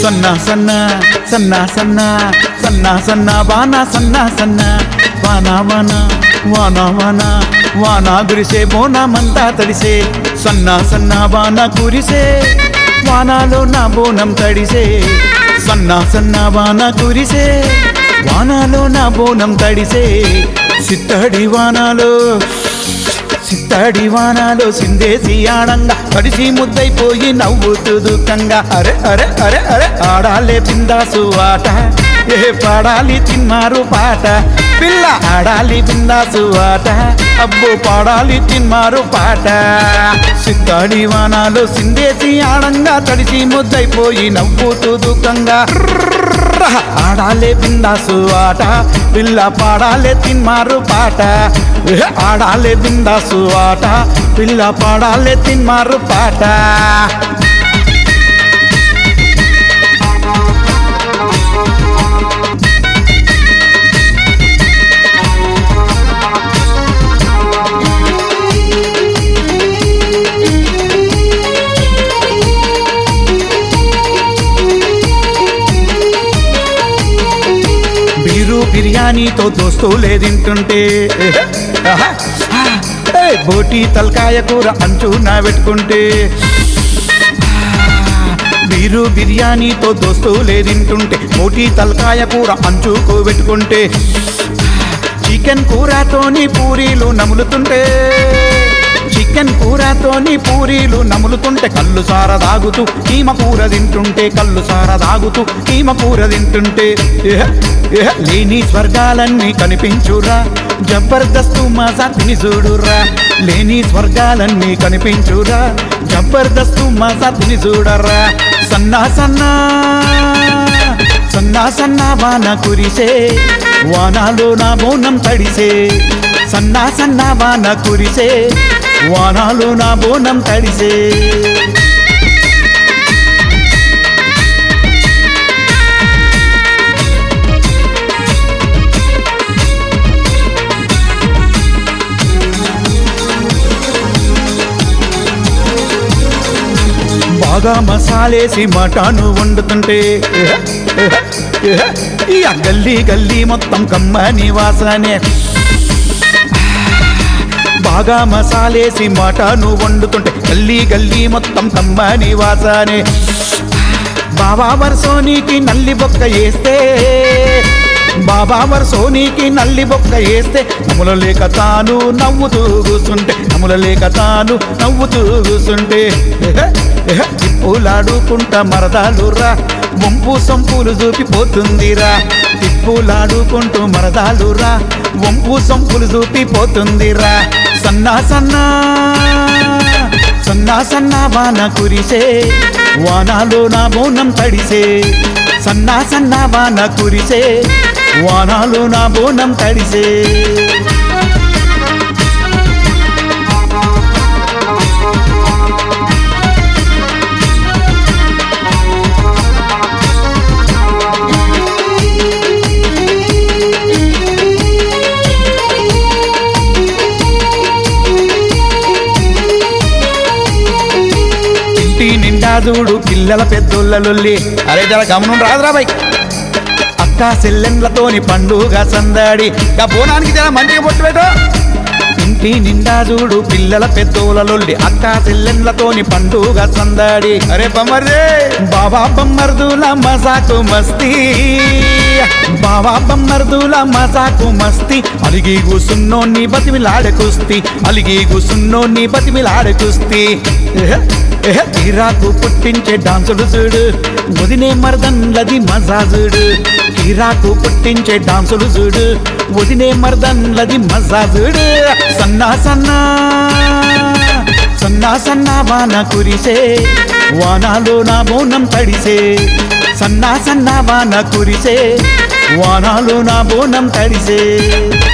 సన్న సన్న సన్న సన్న సన్న సన్న వాన సన్న సన్న వాన వాన వాన వాన వాన గురిసే బోనమంతా తడిసే సన్న సన్న వాన కురిసే వానాలో నా బోనం తడిసే సన్న సన్న వాన కురిసే వానాలో నా బోనం తడిసే సిత్తడి వానాలో సిత్తడి వానాలో సిందేసి ఆడంగా తడిసి ముద్దైపోయి నవ్వుతూ దుఃఖంగా అరే అరే అరే అరే ఆడాలే బిందాసు ఆట ఏ పాడాలి తిన్నారు పాట పిల్ల ఆడాలి బిందాసు ఆట అబ్బో పాడాలి తిన్నారు పాట సిత్తడి వానాలో సిందేసి ఆడంగా తడిసి ముద్దైపోయి నవ్వుతూ దుఃఖంగా ఆడాలే బిందాసు ఆట పిల్ల పాడాలే తిన్మారు పాట ఏ ఆడాలే బిందాసు ఆట పిల్ల పాడాలే తిన్మారు పాట బీరు బిర్యానీతో దోస్తులే తింటుంటే ఆహా, ఆ, ఏ, బోటి తలకాయ కూర అంచున పెట్టుకుంటే బీరు బిర్యానీతో దోస్తులే తింటుంటే బోటి తలకాయ కూర అంచుకు పెట్టుకుంటే చికెన్ కూరతోని పూరీలు నములుతుంటే చికెన్ కూరతోని పూరీలు నములుతుంటే కళ్ళు సార దాగుతూ కీమ కూర తింటుంటే కళ్ళు సార దాగుతూ కీమ కూర తింటుంటే ఏహ్, ఏహ్, లేని స్వర్గాలన్నీ కనిపించురా జబర్దస్తు మజా తిని చూడురా లేని స్వర్గాలన్నీ కనిపించురా జబర్దస్తు మజా తిని చూడరా సన్నా సన్నా సన్నా సన్నా వాన కురిసే వానాలో నా బోనం తడిసే సన్నా సన్నా వాన కురిసే వానాలో నా బోనం తడిసే బాగా మసాలేసి మటాను వండుతుంటే ఈ గల్లీ గల్లీ మొత్తం కమ్మని వాసనే బాగా మసాలేసి మటాను వండుతుంటే గల్లీ గల్లీ మొత్తం కమ్మని వాసనే బాబా వర్సోనికి నల్లి బొక్క వేస్తే బాబా వర్సోనికి నల్లి బొక్క వేస్తే నముల లేక తాను నవ్వుతూ కూసుంటే నముల లేక తాను నవ్వుతూ కూసుంటే ఎహె, ఎహె, తిప్పులాడుకుంటా మరదాలురా వంపు సొంపులు చూపిపోతుందిరా తిప్పులాడుకుంటూ మరదాలురా వంపు సొంపులు చూపిపోతుందిరా సన్నా సన్నా సన్నా సన్నా వాన కురిసే వానాలో నా బోనం తడిసే సన్నా సన్నా వాన కురిసే వానాలో నా బోనం తడిసే ఇంటి నిండా చూడు పిల్లల పెద్దోళ్ళ లొల్లి అరే జర గమనం రాదురా బై అక్క సెల్లెండ్లతోని పండుగ సందడి గా బోనానికి జర మంచిగా పొట్టు పెట్టు ఇంటి నిండా చూడు పిల్లల పెద్దోళ్ళ లొల్లి అక్క సెల్లెండ్లతోని పండుగ సందడి అరే బొమ్మర్దే బాబా బొమ్మర్దుల మజాకు మస్తీ బాబా బొమ్మర్దుల మజాకు మస్తీ అలిగి కూసున్నోన్ని బతిమిలాడే కుస్తీ అలిగి కూసున్నోన్ని బతిమిలాడే కుస్తీ ఎహె, ఎహె, తీరాకు పుట్టించే డాన్సుడు చూడు వదినే మర్దన్లది మజాజుడు తీరాకు పుట్టించే డాన్సులు చూడు వదినే మర్దన్లది మజాజుడు సన్నా సన్నా సన్నా సన్నా వాన కురిసే వానాలో నా బోనం తడిసే సన్నా సన్నా వాన కురిసే వానాలో నా బోనం తడిసే